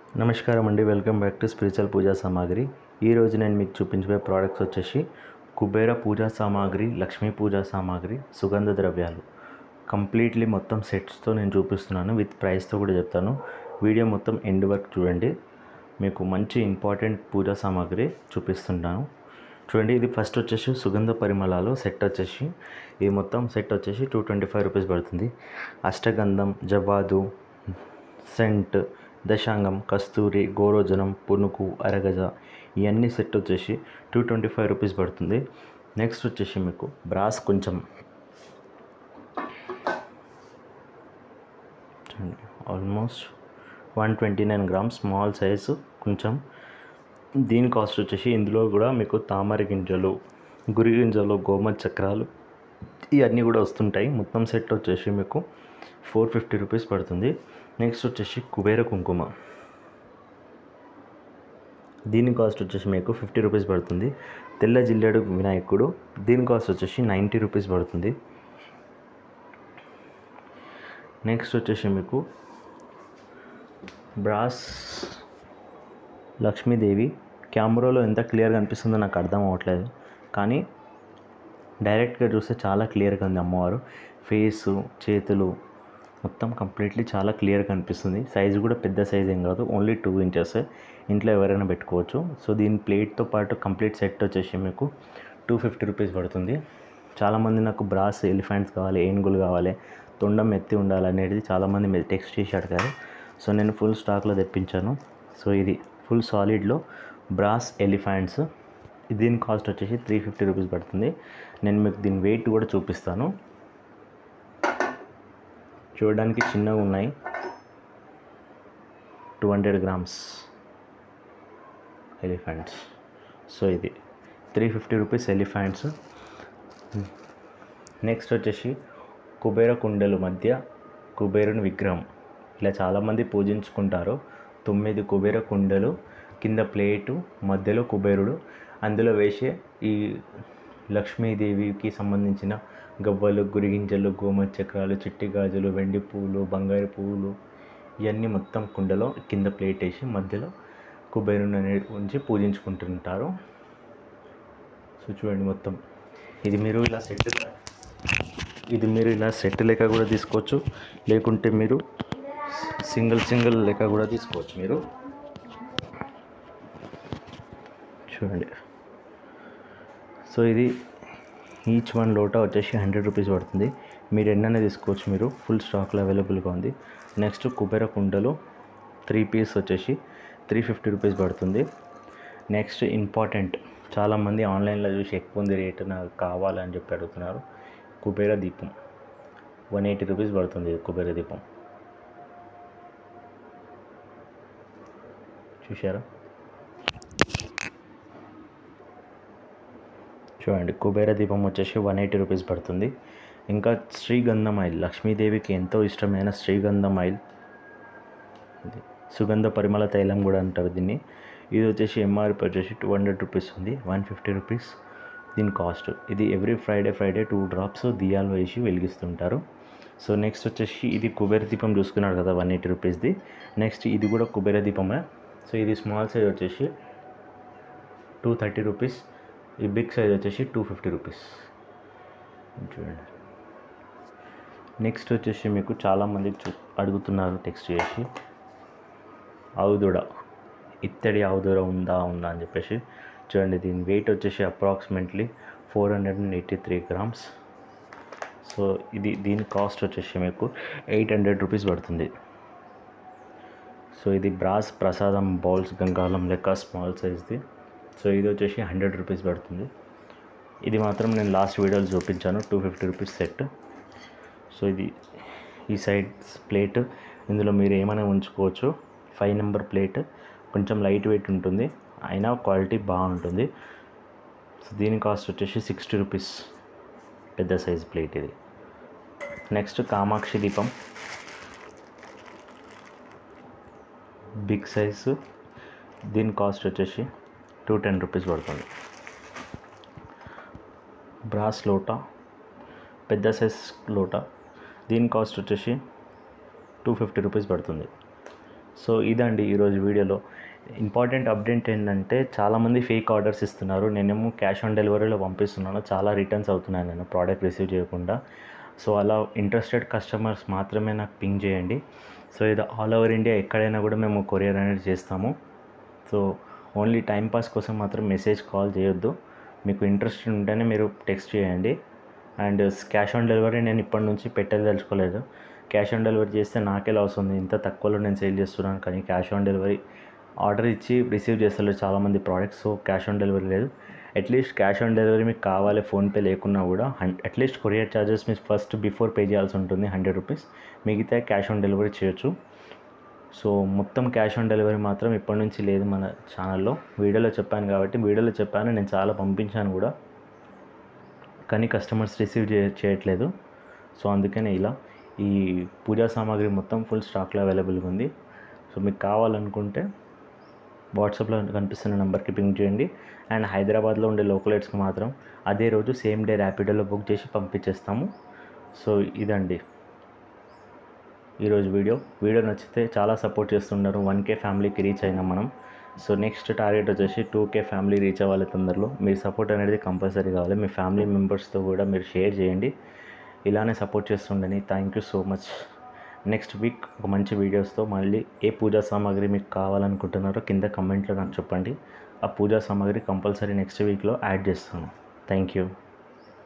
నమస్కారం అండి welcome back to spiritual Pooja Samagri ఈరోజు నేను మీకు చూపించబోయే ప్రోడక్ట్స్ వచ్చేసి కుబేర పూజా సామాగ్రి లక్ష్మీ పూజా సామాగ్రి సుగంధ ద్రవ్యాలు కంప్లీట్లీ మొత్తం సెట్స్తో నేను చూపిస్తున్నాను విత్ ప్రైస్తో కూడా చెప్తాను వీడియో మొత్తం ఎండ్ వరకు చూడండి మీకు మంచి ఇంపార్టెంట్ పూజా సామాగ్రి చూపిస్తున్నాను చూడండి ఇది ఫస్ట్ వచ్చేసి సుగంధ పరిమళాలు సెట్ వచ్చేసి ఇది మొత్తం సెట్ వచ్చేసి టూ ట్వంటీ ఫైవ్ రూపీస్ పడుతుంది అష్టగంధం జవ్వాదు సెంట్ దశాంగం కస్తూరి గోరోజనం పునుకు అరగజ ఇవన్నీ సెట్ వచ్చేసి టూ ట్వంటీ ఫైవ్ రూపీస్ పడుతుంది నెక్స్ట్ వచ్చేసి మీకు బ్రాస్ కొంచెం almost one twenty nine grams small size కొంచెం దీని కాస్ట్ వచ్చేసి ఇందులో కూడా మీకు తామర గింజలు గురి గింజలు గోమతి చక్రాలు ఇవన్నీ కూడా వస్తుంటాయి మొత్తం సెట్ వచ్చేసి మీకు ఫోర్ ఫిఫ్టీ రూపీస్ పడుతుంది నెక్స్ట్ వచ్చేసి కుబేర కుంకుమ దీని కాస్ట్ వచ్చేసి మీకు ఫిఫ్టీ రూపీస్ పడుతుంది తెల్ల జిల్లేడు వినాయకుడు దీని కాస్ట్ వచ్చేసి నైంటీ రూపీస్ పడుతుంది నెక్స్ట్ వచ్చేసి మీకు బ్రాస్ లక్ష్మీదేవి కెమెరాలో ఎంత క్లియర్గా అనిపిస్తుందో నాకు అర్థం అవ్వట్లేదు కానీ డైరెక్ట్గా చూస్తే చాలా క్లియర్గా ఉంది అమ్మవారు ఫేసు చేతులు మొత్తం కంప్లీట్లీ చాలా క్లియర్గా అనిపిస్తుంది సైజు కూడా పెద్ద సైజ్ ఏం కాదు ఓన్లీ టూ ఇంచెస్ ఇంట్లో ఎవరైనా పెట్టుకోవచ్చు సో దీని ప్లేట్తో పాటు కంప్లీట్ సెట్ వచ్చేసి మీకు టూ ఫిఫ్టీ రూపీస్ పడుతుంది చాలామంది నాకు బ్రాస్ ఎలిఫెంట్స్ కావాలి ఏనుగులు కావాలి తొండం ఎత్తి ఉండాలి అనేది చాలామంది మీరు టెక్స్ట్ చేసి అడిగారు సో నేను ఫుల్ స్టాక్లో తెప్పించాను సో ఇది ఫుల్ సాలిడ్లో బ్రాస్ ఎలిఫెంట్స్ దీని కాస్ట్ వచ్చేసి త్రీ ఫిఫ్టీ రూపీస్ పడుతుంది నేను మీకు దీని వెయిట్ కూడా చూపిస్తాను చూడడానికి చిన్నగా ఉన్నాయి two hundred grams elephants so ఇది three fifty rupees elephants next వచ్చేసి కుబేర కుండలు మధ్య కుబేరుని విగ్రహం ఇలా చాలామంది పూజించుకుంటారు తొమ్మిది కుబేర కుండలు కింద ప్లేటు మధ్యలో కుబేరుడు అందులో వేసే ఈ లక్ష్మీదేవికి సంబంధించిన గవ్వలు గురిగింజలు గోమతి చక్రాలు చిట్టి గాజులు వెండి పువ్వులు బంగారు పువ్వులు ఇవన్నీ మొత్తం కుండలో కింద ప్లేట్ వేసి మధ్యలో కుబేరుని అనేది ఉంచి పూజించుకుంటుంటారు సో చూడండి మొత్తం ఇది మీరు ఇలా సెట్ ఇది మీరు ఇలా సెట్ లెక్క కూడా తీసుకోవచ్చు లేకుంటే మీరు సింగిల్ సింగిల్ లెక్క కూడా తీసుకోవచ్చు మీరు చూడండి సో ఇది ఈచ్ వన్ లోటా వచ్చేసి హండ్రెడ్ రూపీస్ పడుతుంది మీరు ఎన్నైనా తీసుకోవచ్చు మీరు ఫుల్ స్టాక్లో అవైలబుల్గా ఉంది నెక్స్ట్ కుబేర కుండలు త్రీ పీస్ వచ్చేసి త్రీ ఫిఫ్టీ రూపీస్ పడుతుంది నెక్స్ట్ ఇంపార్టెంట్ చాలామంది ఆన్లైన్లో చూసి ఎక్కువ ఉంది రేటు నాకు కావాలని చెప్పి అడుగుతున్నారు కుబేర దీపం వన్ ఎయిటీ రూపీస్ పడుతుంది ఇది కుబేర దీపం చూసారా చూడండి కుబేర దీపం వచ్చేసి వన్ ఎయిటీ రూపీస్ పడుతుంది ఇంకా శ్రీగంధం ఆయిల్ లక్ష్మీదేవికి ఎంతో ఇష్టమైన శ్రీగంధం ఆయిల్ ఇది సుగంధ పరిమళ తైలం కూడా అంటారు దీన్ని ఇది వచ్చేసి ఎంఆర్పి వచ్చేసి టూ హండ్రెడ్ రూపీస్ ఉంది వన్ ఫిఫ్టీ రూపీస్ దీని కాస్ట్ ఇది every Friday Friday two drops దియాలు వేసి వెలిగిస్తుంటారు సో నెక్స్ట్ వచ్చేసి ఇది కుబేర దీపం చూసుకున్నాడు కదా వన్ ఎయిటీ రూపీస్ది నెక్స్ట్ ఇది కూడా కుబేర దీపమే సో ఇది స్మాల్ సైజ్ వచ్చేసి టూ థర్టీ రూపీస్ ఈ బిగ్ సైజ్ వచ్చేసి టూ ఫిఫ్టీ రూపీస్ చూడండి నెక్స్ట్ వచ్చేసి మీకు చాలామంది చూ అడుగుతున్నారు టెక్స్ట్ చేసి ఆవుదూడ ఇత్తడి ఆవుదూడ ఉందా ఉందా అని చెప్పేసి చూడండి దీని వెయిట్ వచ్చేసి approximately four hundred and eighty three grams so ఇది దీని కాస్ట్ వచ్చేసి మీకు ఎయిట్ హండ్రెడ్ రూపీస్ పడుతుంది సో ఇది బ్రాస్ ప్రసాదం బౌల్స్ గంగాలం లెక్క స్మాల్ సైజ్ది సో ఇది వచ్చేసి హండ్రెడ్ రూపీస్ పడుతుంది ఇది మాత్రం నేను లాస్ట్ వీడియోలో చూపించాను two fifty rupees set so ఇది ఈ సైడ్ ప్లేట్ ఇందులో మీరు ఏమైనా ఉంచుకోవచ్చు ఫైవ్ నెంబర్ ప్లేట్ కొంచెం లైట్ వెయిట్ ఉంటుంది అయినా క్వాలిటీ బాగుంటుంది సో దీని కాస్ట్ వచ్చేసి సిక్స్టీ రూపీస్ పెద్ద సైజ్ ప్లేట్ ఇది నెక్స్ట్ కామాక్షి దీపం బిగ్ సైజు దీని కాస్ట్ వచ్చేసి టూ టెన్ రూపీస్ పడుతుంది బ్రాస్ లోటా పెద్ద సైజ్ లోటా దీని కాస్ట్ వచ్చేసి టూ ఫిఫ్టీ రూపీస్ పడుతుంది సో ఇదండి ఈరోజు వీడియోలో ఇంపార్టెంట్ అప్డేట్ ఏంటంటే చాలామంది ఫేక్ ఆర్డర్స్ ఇస్తున్నారు నేనేమో క్యాష్ ఆన్ డెలివరీలో పంపిస్తున్నాను చాలా రిటర్న్స్ అవుతున్నాయి నేను ప్రోడక్ట్ రిసీవ్ చేయకుండా సో అలా ఇంట్రెస్టెడ్ కస్టమర్స్ మాత్రమే నాకు పింగ్ చేయండి సో ఇది ఆల్ ఓవర్ ఇండియా ఎక్కడైనా కూడా మేము కొరియర్ అనేది చేస్తాము సో ఓన్లీ టైంపాస్ కోసం మాత్రం మెసేజ్ కాల్ చేయొద్దు మీకు ఇంట్రెస్ట్ ఉంటేనే మీరు టెక్స్ట్ చేయండి అండ్ క్యాష్ ఆన్ డెలివరీ నేను ఇప్పటి నుంచి పెట్టదలుచుకోలేదు క్యాష్ ఆన్ డెలివరీ చేస్తే నాకే లాస్ ఉంది ఇంత తక్కువలో నేను సేల్ చేస్తున్నాను కానీ క్యాష్ ఆన్ డెలివరీ ఆర్డర్ ఇచ్చి రిసీవ్ చేస్తారు చాలామంది products so cash on delivery లేదు అట్లీస్ట్ క్యాష్ ఆన్ డెలివరీ మీకు కావాలి ఫోన్పే లేకున్నా కూడా హన్ అట్లీస్ట్ కొరియర్ ఛార్జెస్ మీకు ఫస్ట్ బిఫోర్ పే చేయాల్సి ఉంటుంది హండ్రెడ్ రూపీస్ మిగతా క్యాష్ ఆన్ డెలివరీ చేయొచ్చు సో మొత్తం క్యాష్ ఆన్ డెలివరీ మాత్రం ఇప్పటి నుంచి లేదు మన ఛానల్లో వీడియోలో చెప్పాను కాబట్టి వీడియోలో చెప్పాను నేను చాలా పంపించాను కూడా కానీ కస్టమర్స్ రిసీవ్ చే చేయట్లేదు సో అందుకనే ఇలా ఈ పూజా సామాగ్రి మొత్తం ఫుల్ స్టాక్లో అవైలబుల్గా ఉంది సో మీకు కావాలనుకుంటే వాట్సాప్లో కనిపిస్తున్న నెంబర్కి పింక్ చేయండి అండ్ హైదరాబాద్లో ఉండే లోకలైట్స్కి మాత్రం అదే రోజు సేమ్ డే ర్యాపిడోలో బుక్ చేసి పంపించేస్తాము సో ఇదండి ఈరోజు వీడియో వీడియో నచ్చితే చాలా సపోర్ట్ చేస్తున్నారు వన్ కే ఫ్యామిలీకి రీచ్ అయినాం మనం సో నెక్స్ట్ టార్గెట్ వచ్చేసి టూ కే ఫ్యామిలీ రీచ్ అవ్వాలి తొందరలో మీ సపోర్ట్ అనేది కంపల్సరీ కావాలి మీ ఫ్యామిలీ మెంబర్స్తో కూడా మీరు షేర్ చేయండి ఇలానే సపోర్ట్ చేస్తుండని thank you so much next week ఒక మంచి వీడియోస్తో మళ్ళీ ఏ పూజా సామాగ్రి మీకు కావాలనుకుంటున్నారో కింద కమెంట్లో నాకు చెప్పండి ఆ పూజా సామాగ్రి కంపల్సరీ నెక్స్ట్ వీక్లో యాడ్ చేస్తాను థ్యాంక్ యూ